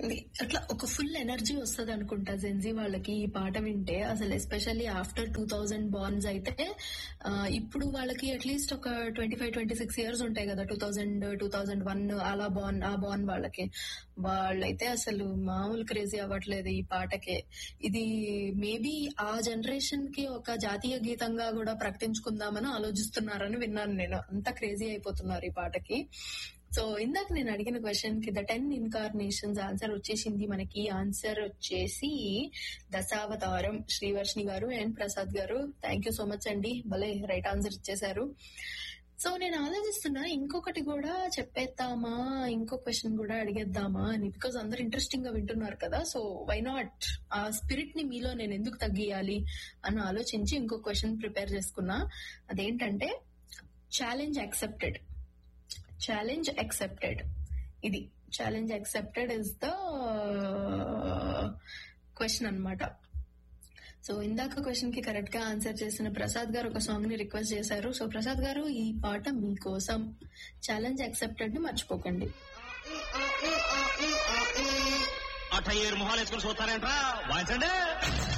అట్లా ఒక full energy వస్తుంది అనుకుంటా జెన్జీ వాళ్ళకి ఈ పాట వింటే అసలు especially after two thousand borns అయితే ఆ, ఇప్పుడు వాళ్ళకి అట్లీస్ట్ ఒక twenty five twenty six years ఉంటాయి కదా two thousand two thousand one అలా బాన్ ఆ బాన్ వాళ్ళకి వాళ్ళైతే అసలు మామూలు క్రేజీ అవ్వట్లేదు ఈ పాటకే ఇది మేబీ ఆ జనరేషన్ కి ఒక జాతీయ గీతంగా కూడా ప్రకటించుకుందామని ఆలోచిస్తున్నారని విన్నాను నేను అంత క్రేజీ అయిపోతున్నారు ఈ పాటకి సో ఇందాక నేను అడిగిన క్వశ్చన్ కి ద టెన్ ఇన్కార్నేషన్స్ ఆన్సర్ వచ్చేసింది మనకి ఆన్సర్ వచ్చేసి దశావతారం శ్రీవర్షిని గారు అండ్ ప్రసాద్ గారు థ్యాంక్ యూ సో మచ్ అండి భలే రైట్ ఆన్సర్ ఇచ్చేశారు సో నేను ఆలోచిస్తున్నా ఇంకొకటి కూడా చెప్పేద్దామా ఇంకో క్వశ్చన్ కూడా అడిగేద్దామా అని బికాజ్ అందరు ఇంట్రెస్టింగ్ గా వింటున్నారు కదా సో వై నాట్ ఆ స్పిరిట్ ని మీలో నేను ఎందుకు తగ్గియాలి అని ఆలోచించి ఇంకో క్వశ్చన్ ప్రిపేర్ చేసుకున్నా అదేంటంటే ఛాలెంజ్ యాక్సెప్టెడ్ ఛాలెంజ్ యాక్సెప్టెడ్ ఇది challenge accepted is the question అన్నమాట సో ఇందాక క్వశ్చన్ కి కరెక్ట్ గా ఆన్సర్ చేసిన ప్రసాద్ గారు ఒక సాంగ్ ని రిక్వెస్ట్ చేశారు సో ప్రసాద్ గారు ఈ పాట మీకోసం ఛాలెంజ్ యాక్సెప్టెడ్ ని మర్చిపోకండి అట్ట ఏరు మొహాలు వేసుకుని చూస్తారేంట్రా వాయించండి